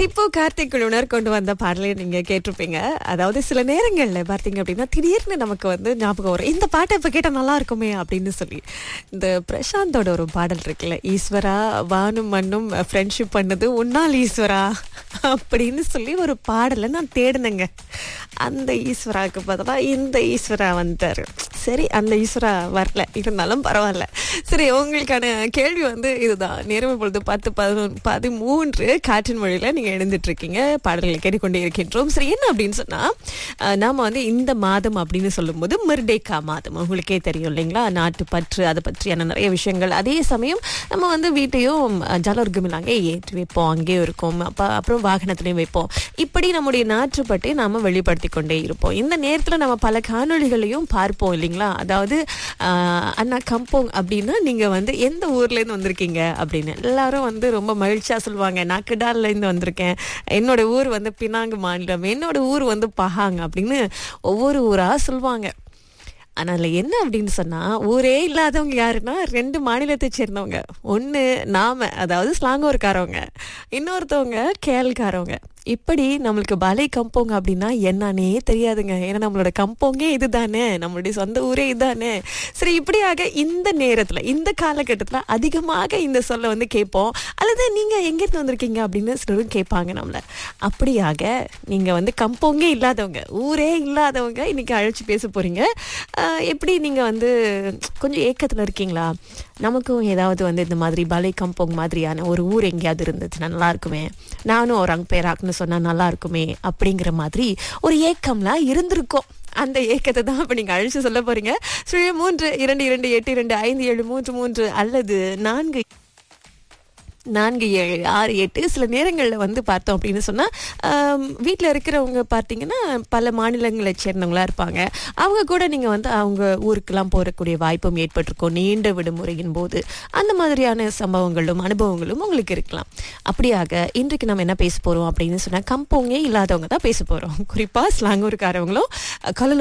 திப்பு கார்த்திக் குழுவினர் கொண்டு வந்த பாடலை நீங்க கேட்டிருப்பீங்க அதாவது சில நேரங்கள்ல பார்த்தீங்க அப்படின்னா திடீர்னு நமக்கு வந்து ஞாபகம் வரும் இந்த பாட்டை இப்ப கேட்டா நல்லா இருக்குமே அப்படின்னு சொல்லி இந்த பிரசாந்தோட ஒரு பாடல் இருக்குல்ல ஈஸ்வரா வானும் மண்ணும் ஃப்ரெண்ட்ஷிப் பண்ணது உன்னால் ஈஸ்வரா அப்படின்னு சொல்லி ஒரு பாடலை நான் தேடினேங்க அந்த ஈஸ்வராவுக்கு பதிலாக இந்த ஈஸ்வரா வந்துட்டாரு சரி அந்த ஈஸ்வரா வரல இருந்தாலும் பரவாயில்ல சரி உங்களுக்கான கேள்வி வந்து இதுதான் நேரம் பொழுது பத்து பதினொன்று பதிமூன்று காற்றின் மொழியில் நீங்கள் எழுந்துட்டு இருக்கீங்க பாடல்களை கேட்டுக்கொண்டே இருக்கின்றோம் சரி என்ன அப்படின்னு சொன்னால் அஹ், நாம வந்து இந்த மாதம் அப்படின்னு சொல்லும்போது மிர்டேக்கா மாதம் உங்களுக்கே தெரியும் இல்லைங்களா நாட்டு பற்று அதை பற்றியான நிறைய விஷயங்கள் அதே சமயம் நம்ம வந்து வீட்டையும் ஜலர்கமில் அங்கே ஏற்றி வைப்போம் அங்கேயும் இருக்கும் அப்போ அப்புறம் வாகனத்துலையும் வைப்போம் இப்படி நம்முடைய நாற்றுப்பட்டை நாம வெளிப்படுத்தி கொண்டே இருப்போம் இந்த நேரத்தில் நம்ம பல காணொளிகளையும் பார்ப்போம் இல்லைங்களா அதாவது ஆஹ், அண்ணா கம்போங் அப்படின்னா நீங்கள் வந்து எந்த ஊர்லேருந்து வந்திருக்கீங்க அப்படின்னு எல்லாரும் வந்து ரொம்ப மகிழ்ச்சியாக சொல்லுவாங்க நான் கிடால்ல இருந்து வந்திருக்கேன் என்னோட ஊர் வந்து பினாங்கு மாநிலம் என்னோட ஊர் வந்து பஹாங் அப்படின்னு ஒவ்வொரு ஊராக சொல்லுவாங்க ஆனால் என்ன அப்படின்னு சொன்னா ஊரே இல்லாதவங்க யாருன்னா ரெண்டு மாநிலத்தை சேர்ந்தவங்க ஒன்று நாம அதாவது ஸ்லாங்கூர்காரவங்க இன்னொருத்தவங்க கேல்காரவங்க இப்படி நம்மளுக்கு பலை கம்போங்க அப்படின்னா என்னன்னே தெரியாதுங்க ஏன்னா நம்மளோட கம்போங்கே இதுதானே நம்மளுடைய சொந்த ஊரே இதுதானே சரி இப்படியாக இந்த நேரத்தில் இந்த காலகட்டத்தில் அதிகமாக இந்த சொல்ல வந்து கேட்போம் அல்லது நீங்கள் எங்கேருந்து வந்திருக்கீங்க அப்படின்னு சிலரும் கேட்பாங்க நம்மளை அப்படியாக நீங்கள் வந்து கம்போங்கே இல்லாதவங்க ஊரே இல்லாதவங்க இன்னைக்கு அழைச்சி பேச போகிறீங்க எப்படி நீங்கள் வந்து கொஞ்சம் ஏக்கத்தில் இருக்கீங்களா நமக்கும் ஏதாவது வந்து இந்த மாதிரி பலை கம்போங் மாதிரியான ஒரு ஊர் எங்கேயாவது இருந்துச்சுன்னா நல்லா இருக்குமே நானும் ஒரு அங்க பேராக்குன்னு சொன்னா நல்லா இருக்குமே அப்படிங்கிற மாதிரி ஒரு ஏக்கம்லாம் இருந்திருக்கும் அந்த ஏக்கத்தை தான் இப்போ நீங்கள் அழிச்சு சொல்ல போறீங்க சுழி மூன்று இரண்டு இரண்டு எட்டு இரண்டு ஐந்து ஏழு மூன்று மூன்று அல்லது நான்கு நான்கு ஏழு ஆறு எட்டு சில நேரங்களில் வந்து பார்த்தோம் அப்படின்னு சொன்னால் வீட்டில் இருக்கிறவங்க பார்த்தீங்கன்னா பல மாநிலங்களை சேர்ந்தவங்களா இருப்பாங்க அவங்க கூட நீங்கள் வந்து அவங்க ஊருக்கெல்லாம் போகக்கூடிய வாய்ப்பும் ஏற்பட்டிருக்கும் நீண்ட விடுமுறையின் போது அந்த மாதிரியான சம்பவங்களும் அனுபவங்களும் உங்களுக்கு இருக்கலாம் அப்படியாக இன்றைக்கு நம்ம என்ன பேச போகிறோம் அப்படின்னு சொன்னால் கம்போங்கே இல்லாதவங்க தான் பேச போகிறோம் குறிப்பாக ஸ்லாங்கூருக்காரவங்களும் கலல